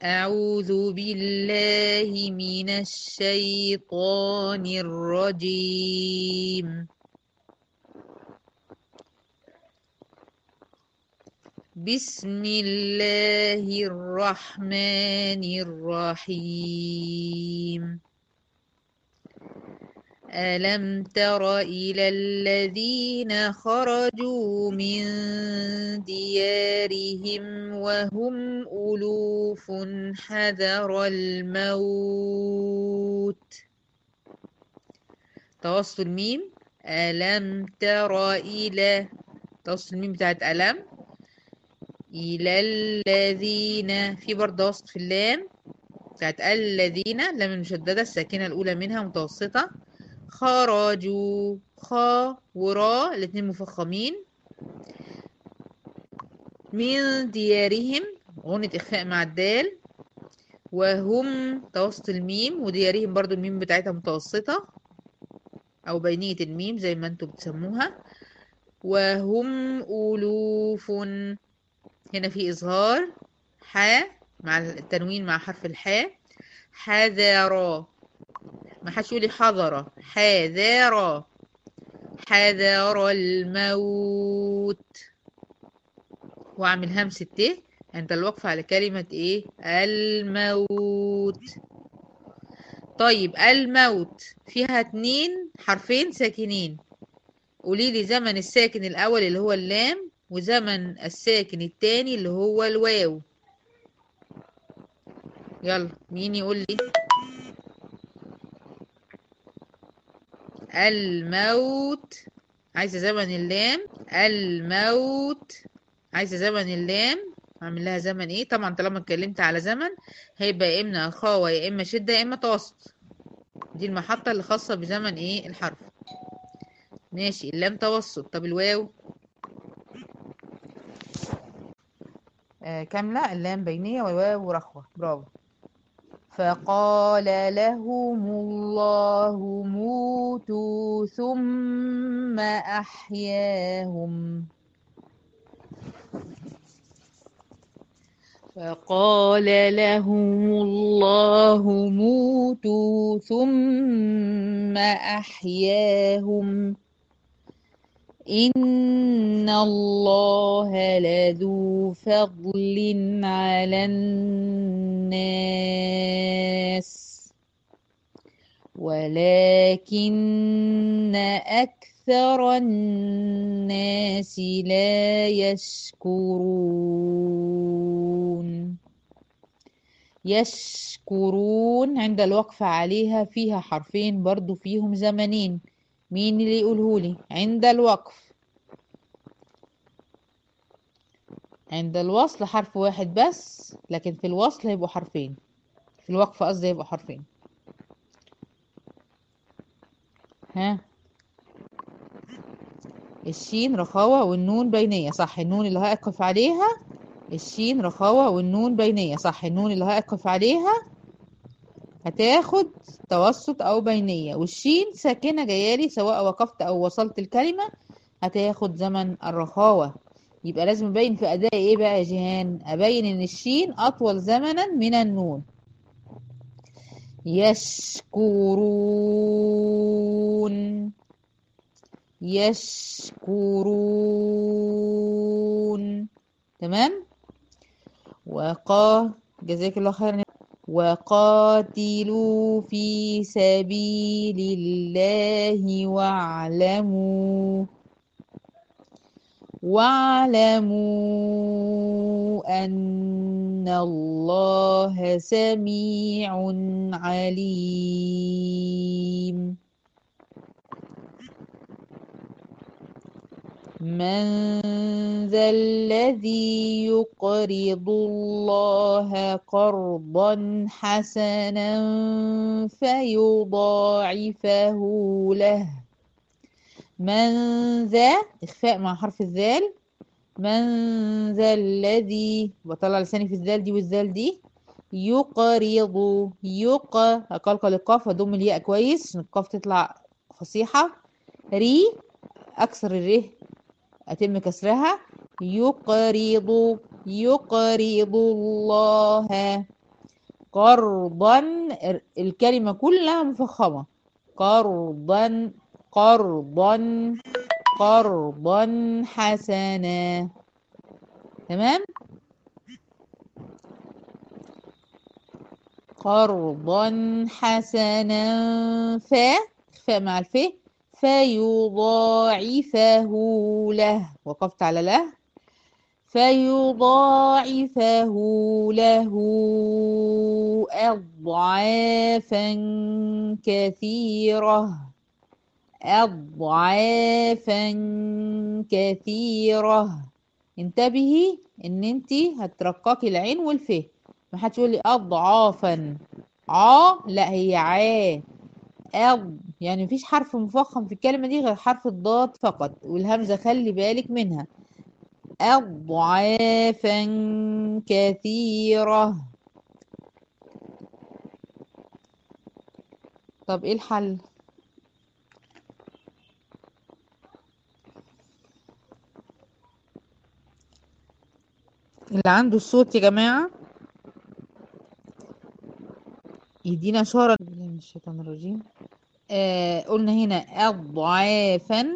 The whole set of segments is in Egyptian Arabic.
أعوذ بالله من الشيطان الرجيم بسم الله الرحمن الرحيم ألم تر إلى الذين خرجوا من ديارهم وهم ألوف حذر الموت توسط الميم ألم تر إلى توسط الميم بتاعت ألم إلى الذين في برضه وسط في اللام بتاعت الذين لام المشددة الساكنة الأولى منها متوسطة خرجوا خا ورا الاتنين مفخمين من ديارهم غنة إخفاء مع الدال وهم توسط الميم وديارهم برضو الميم بتاعتها متوسطة أو بينية الميم زي ما انتم بتسموها وهم ألوف هنا في إظهار ح مع التنوين مع حرف الحاء حذر ما حدش يقولي حضر حذر حذر الموت واعمل همس ت عند الوقف على كلمة ايه الموت طيب الموت فيها اتنين حرفين ساكنين قولي لي زمن الساكن الاول اللي هو اللام وزمن الساكن التاني اللي هو الواو يلا مين يقول لي الموت عايزة زمن اللام الموت عايزة زمن اللام اعمل لها زمن ايه طبعا طالما اتكلمت على زمن هيبقى يا اما خاوة يا اما شدة يا اما توسط دي المحطة اللي خاصة بزمن ايه الحرف ماشي اللام توسط طب الواو آه كاملة اللام بينية والواو رخوة برافو فقال لهم الله موتوا ثم أحياهم فقال لهم الله موتوا ثم أحياهم إن الله لذو فضل على الناس ولكن أكثر الناس لا يشكرون يشكرون عند الوقف عليها فيها حرفين برضو فيهم زمنين مين اللي يقولهولي عند الوقف عند الوصل حرف واحد بس لكن في الوصل هيبقوا حرفين في الوقف قصدي هيبقوا حرفين ها الشين رخاوة والنون بينية صح النون اللي هقف عليها الشين رخاوة والنون بينية صح النون اللي هقف عليها هتاخد توسط او بينية والشين ساكنة جايالي سواء وقفت او وصلت الكلمة هتاخد زمن الرخاوة يبقى لازم ابين في اداء ايه بقى يا جيهان ابين ان الشين اطول زمنا من النون يشكرون يشكرون تمام وقا جزاك الله خيرا وقاتلوا في سبيل الله واعلموا واعلموا أن الله سميع عليم من ذا الذي يقرض الله قرضا حسنا فيضاعفه له من ذا إخفاء مع حرف الذال من ذا الذي بطلع لساني في الذال دي والذال دي يقرض يق أقلقل القاف وضم الياء كويس عشان القاف تطلع فصيحة ري أكسر الره أتم كسرها يقرض يقرض الله قرضا الكلمة كلها مفخمة قرضا قرضا قرضا حسنا تمام قرضا حسنا ف فاء مع الف فيضاعفه له وقفت على له فيضاعفه له أضعافا كثيرة أضعافا كثيرة انتبهي ان انت هترققي العين والف ما حدش يقول لي اضعافا ع لا هي عا أض يعني مفيش حرف مفخم في الكلمة دي غير حرف الضاد فقط والهمزة خلي بالك منها أضعافا كثيرة طب ايه الحل اللي عنده الصوت يا جماعة يدينا إشارة بالله من الشيطان الرجيم آه قلنا هنا أضعافا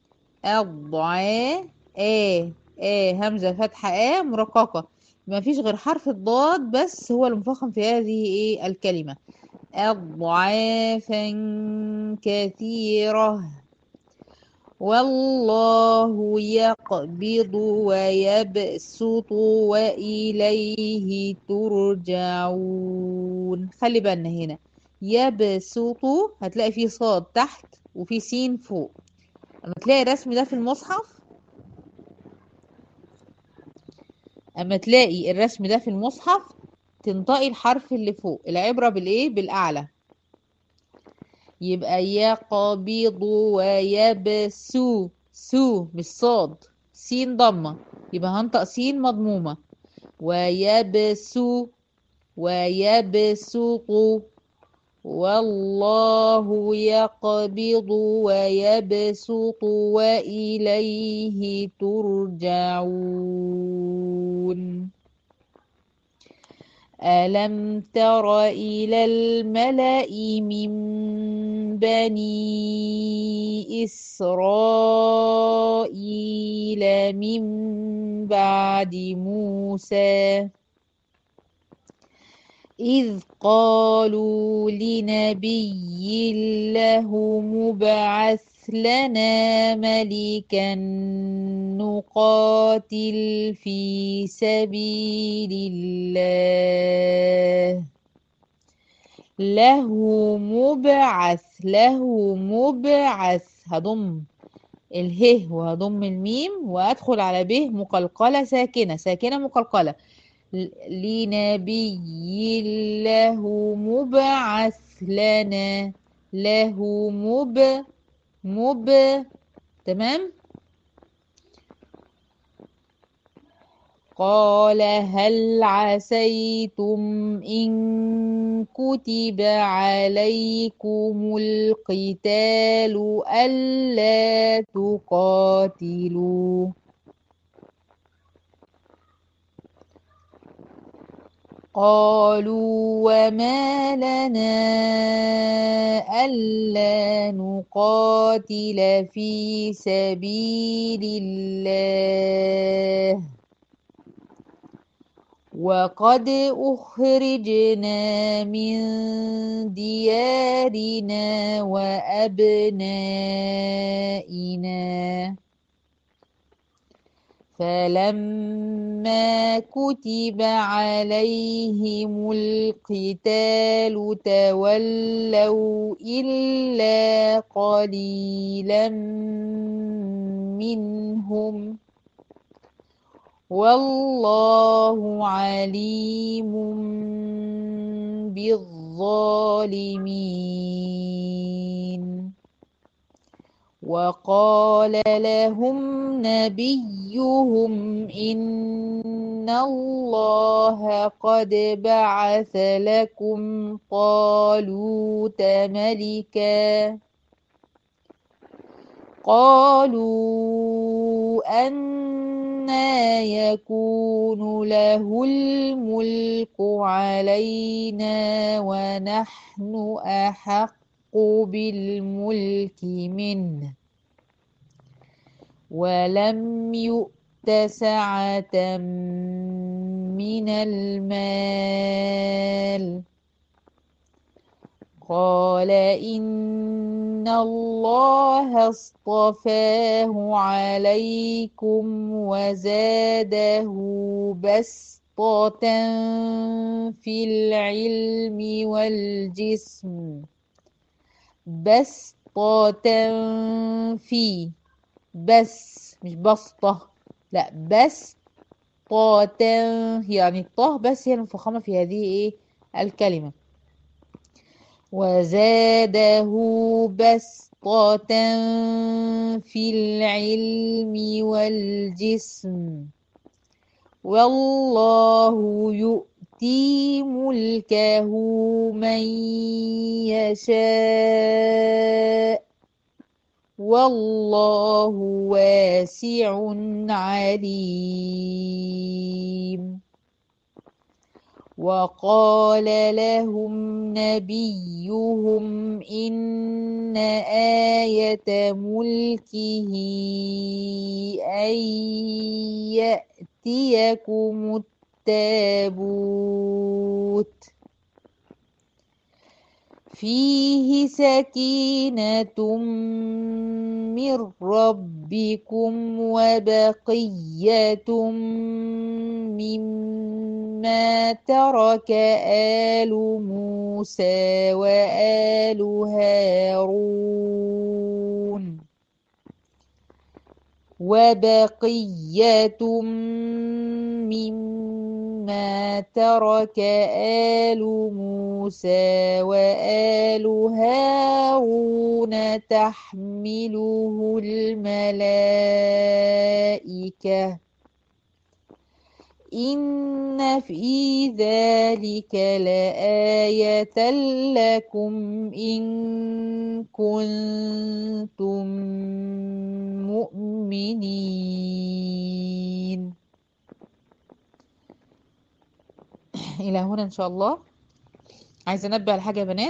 أضعا آه آه همزة فتحة آه مرققة ما فيش غير حرف الضاد بس هو المفخم في هذه إيه الكلمة أضعافا كثيرة والله يقبض ويبسط وإليه ترجعون خلي بالنا هنا يبسط هتلاقي فيه صاد تحت وفيه سين فوق اما تلاقي الرسم ده في المصحف اما تلاقي الرسم ده في المصحف تنطقي الحرف اللي فوق العبرة بالايه بالاعلى يبقى يقبض ويبسو سو مش صاد سين ضمة يبقى هنطق سين مضمومة ويبسو ويبسط والله يقبض ويبسط وإليه ترجعون ألم تر إلى الملأ من بني إسرائيل من بعد موسى إذ قالوا لنبي له مبعث لنا ملكا نقاتل في سبيل الله له مبعث له مبعث هضم اله وهضم الميم وادخل على به مقلقلة ساكنة ساكنة مقلقلة لنبي له مبعث لنا له مب مب تمام قال هل عسيتم إن كتب عليكم القتال ألا تقاتلوا قالوا وما لنا ألا نقاتل في سبيل الله وقد أخرجنا من ديارنا وأبنائنا فلما كتب عليهم القتال تولوا إلا قليلا منهم والله عليم بالظالمين وقال لهم نبيهم إن الله قد بعث لكم طالوت ملكا قالوا أن أنا يكون له الملك علينا ونحن أحق بالملك منه ولم يؤت سعة من المال قال إن الله اصطفاه عليكم وزاده بسطة في العلم والجسم بسطة في بس مش بسطة لا بسطة يعني الطه بس هي المفخمة في هذه ايه الكلمة وزاده بسطة في العلم والجسم والله يؤتي ملكه من يشاء والله واسع عليم وقال لهم نبيهم إن آية ملكه أن يأتيكم التابوت فيه سكينة من ربكم وبقية مما ترك آل موسى وآل هارون وبقية مما ترك آل موسى وآل هارون تحمله الملائكة إن في ذلك لآية لكم إن كنتم مؤمنين إلى هنا إن شاء الله عايزة أنبه على حاجة يا بنات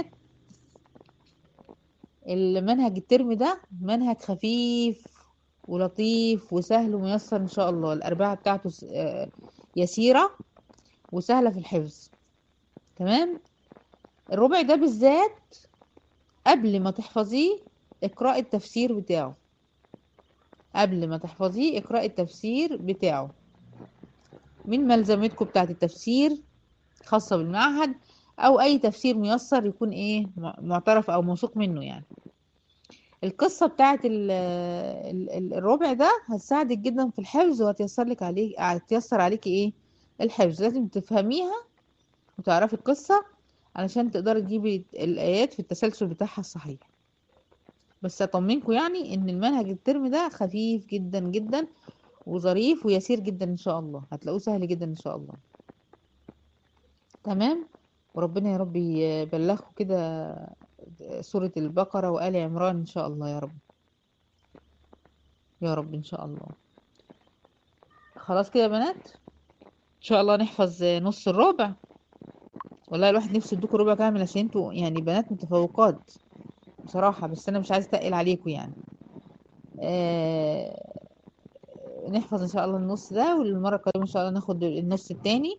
المنهج الترم ده منهج خفيف ولطيف وسهل وميسر إن شاء الله الأربعة بتاعته س- آه، يسيرة وسهلة في الحفظ تمام الربع ده بالذات قبل ما تحفظيه اقرأي التفسير بتاعه قبل ما تحفظيه اقرأي التفسير بتاعه من ملزمتكم بتاعت التفسير خاصة بالمعهد أو أي تفسير ميسر يكون إيه م- معترف أو موثوق منه يعني القصة بتاعت ال- ال- ال- الربع ده هتساعدك جدا في الحفظ وهتيسر لك عليك هتيسر عليكي إيه الحفظ لازم تفهميها وتعرفي القصة علشان تقدري تجيبي الآيات في التسلسل بتاعها الصحيح بس أطمنكم يعني إن المنهج الترم ده خفيف جدا جدا وظريف ويسير جدا إن شاء الله هتلاقوه سهل جدا إن شاء الله تمام وربنا يا رب يبلغكم كده سورة البقرة وآل عمران إن شاء الله يا رب يا رب إن شاء الله خلاص كده يا بنات إن شاء الله نحفظ نص الربع والله الواحد نفسه يدوكوا ربع كامل عشان انتوا يعني بنات متفوقات بصراحة بس أنا مش عايزة أتقل عليكم يعني آه نحفظ إن شاء الله النص ده والمرة القادمة إن شاء الله ناخد النص التاني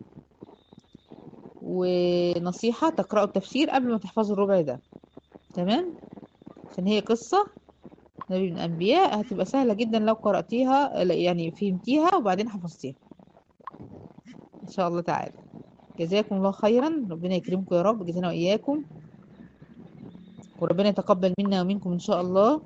ونصيحة تقرأوا التفسير قبل ما تحفظوا الربع ده تمام عشان هي قصة نبي من الأنبياء هتبقى سهلة جدا لو قرأتيها يعني فهمتيها وبعدين حفظتيها إن شاء الله تعالى جزاكم الله خيرا ربنا يكرمكم يا رب جزانا وإياكم وربنا يتقبل منا ومنكم إن شاء الله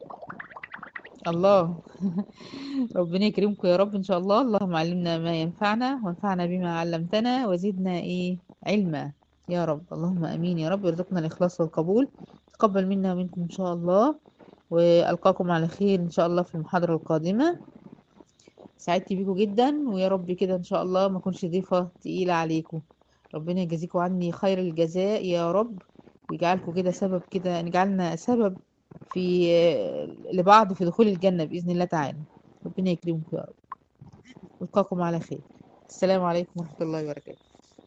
الله ربنا يكرمكم يا رب إن شاء الله اللهم علمنا ما ينفعنا وانفعنا بما علمتنا وزدنا إيه علما يا رب اللهم أمين يا رب يرزقنا الإخلاص والقبول تقبل منا ومنكم إن شاء الله وألقاكم على خير إن شاء الله في المحاضرة القادمة سعدت بيكم جدا ويا رب كده إن شاء الله ما أكونش ضيفة تقيلة عليكم ربنا يجازيكم عني خير الجزاء يا رب ويجعلكم كده سبب كده نجعلنا سبب في لبعض في دخول الجنة بإذن الله تعالى ربنا يكرمكم يا رب ألقاكم على خير السلام عليكم ورحمة الله وبركاته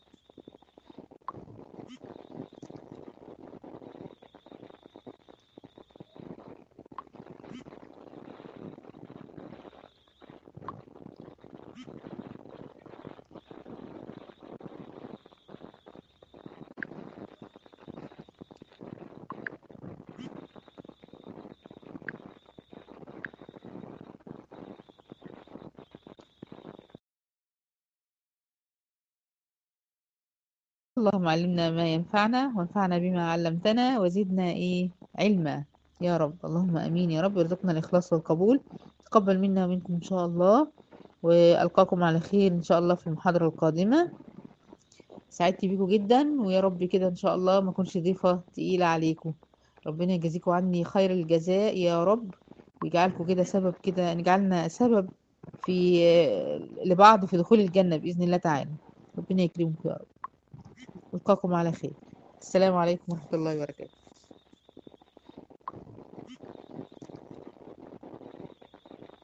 اللهم علمنا ما ينفعنا وانفعنا بما علمتنا وزدنا ايه علما يا رب اللهم امين يا رب ارزقنا الاخلاص والقبول تقبل منا ومنكم ان شاء الله والقاكم على خير ان شاء الله في المحاضرة القادمة سعدت بيكم جدا ويا رب كده ان شاء الله ما اكونش ضيفة تقيلة عليكم ربنا يجازيكم عني خير الجزاء يا رب ويجعلكم كده سبب كده نجعلنا سبب في لبعض في دخول الجنة بإذن الله تعالى ربنا يكرمكم يا رب ألقاكم على خير السلام عليكم ورحمة الله وبركاته